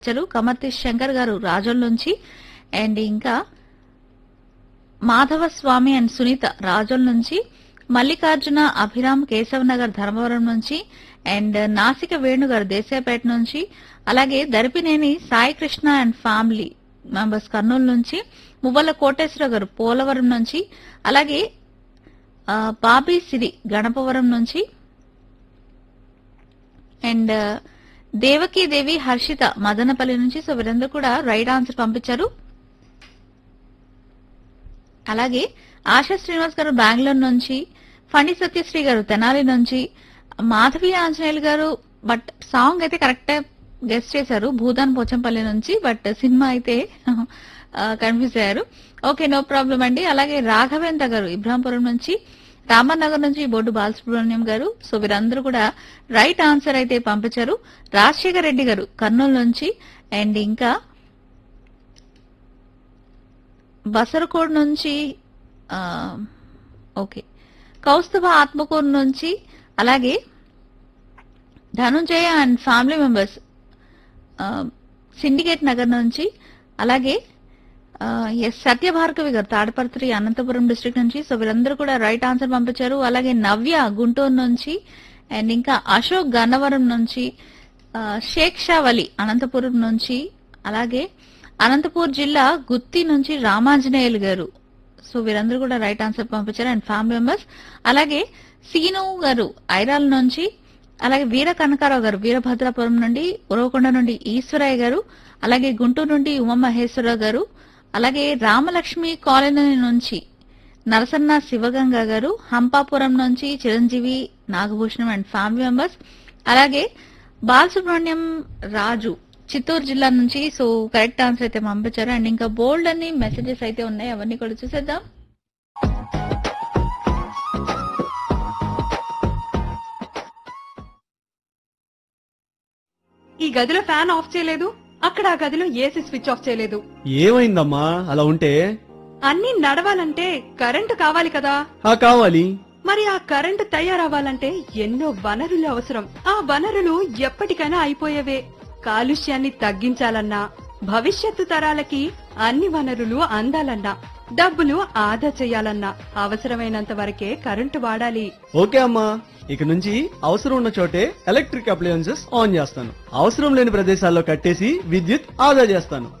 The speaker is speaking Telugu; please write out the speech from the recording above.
ఇచ్చారు కమర్తి శంకర్ గారు రాజోల్ నుంచి అండ్ ఇంకా మాధవ స్వామి అండ్ సునీత రాజోల్ నుంచి మల్లికార్జున అభిరామ్ కేశవ్ నగర్ ధర్మవరం నుంచి అండ్ నాసిక వేణు గారు దేశాయపేట నుంచి అలాగే Daripineni Sai Krishna and family members Kurnool నుంచి మువ్వల కోటేశ్వర గారు పోలవరం నుంచి అలాగే ఆ, బాబీ సిరి గణపవరం నుంచి అండ్ దేవకీ దేవి హర్షిత మదనపల్లి నుంచి సో వీరందరూ కూడా రైట్ ఆన్సర్ పంపించారు అలాగే ఆశా శ్రీనివాస్ గారు బెంగళూరు నుంచి ఫణి సత్యశ్రీ గారు తెనాలి నుంచి మాధవి ఆంజనేయులు గారు బట్ సాంగ్ అయితే కరెక్ట్ గెస్ట్ చేశారు భూదాన్ పోచంపల్లి నుంచి బట్ సినిమా అయితే కన్ఫ్యూజ్ అయ్యారు ఓకే నో ప్రాబ్లం అండి అలాగే రాఘవేంద్ర గారు ఇబ్రాంపురం నుంచి రామనగర్ నుంచి బొడ్డు బాలసుబ్రహ్మణ్యం గారు సో వీరందరూ కూడా రైట్ ఆన్సర్ అయితే పంపించారు రాజశేఖర్ రెడ్డి గారు కర్నూలు నుంచి అండ్ ఇంకా బసరకోడ్ నుంచి ఆ, ఓకే కౌస్తుభ ఆత్మకూరు నుంచి అలాగే Dhananjaya and family members syndicate Nagar నుంచి అలాగే ఆ, ఎస్ సత్యభార్గవి గారు తాడపర్తి అనంతపురం డిస్ట్రిక్ట్ నుంచి సో వీరందరూ కూడా రైట్ ఆన్సర్ పంపించారు అలాగే నవ్య గుంటూరు నుంచి అండ్ ఇంకా అశోక్ గన్నవరం నుంచి ఆ, షేక్ షా వలి అనంతపురం నుంచి అలాగే అనంతపూర్ జిల్లా గుత్తి నుంచి రామాంజనేయులు గారు సో వీరందరూ కూడా రైట్ ఆన్సర్ పంపించారు అండ్ ఫ్యామిలీ మెంబర్స్ అలాగే సీను గారు ఐరాల నుంచి అలాగే వీర కనకారావు గారు వీరభద్రాపురం నుండి ఉరవకొండ నుండి ఈశ్వరయ్య గారు అలాగే గుంటూరు నుండి ఉమామహేశ్వరరావు గారు అలాగే రామలక్ష్మి కాలనీ నుంచి నరసన్న శివగంగ గారు హంపాపురం నుంచి Chiranjeevi Nagabhushanam and family members అలాగే బాలసుబ్రహ్మణ్యం రాజు చిత్తూరు జిల్లా నుంచి సో కరెక్ట్ ఆన్సర్ అయితే పంపించారు అండ్ ఇంకా బోల్డ్ అన్ని మెసేజెస్ అయితే ఉన్నాయి అవన్నీ కూడా చూసేద్దాం ఈ గదిలో ఫ్యాన్ ఆఫ్ చేయలేదు అక్కడ ఆ గదిలో ఏసీ స్విచ్ ఆఫ్ చేయలేదు ఏమైందమ్మా అలా ఉంటే అన్నీ నడవాలంటే కరెంటు కావాలి కదా ఆ కావాలి మరి ఆ కరెంటు తయారవ్వాలంటే ఎన్నో వనరులు అవసరం ఆ వనరులు ఎప్పటికైనా అయిపోయేవే కాలుష్యాన్ని తగ్గించాలన్నా భవిష్యత్తు తరాలకి అన్ని వనరులు అందాలన్నా డబ్బులు ఆదా చేయాలన్నా అవసరమైనంత వరకే కరెంటు వాడాలి ఓకే అమ్మా ఇక నుంచి అవసరం ఉన్న చోటే ఎలక్ట్రిక్ అప్లయన్సెస్ ఆన్ చేస్తాను అవసరం లేని ప్రదేశాల్లో కట్టేసి విద్యుత్ ఆదా చేస్తాను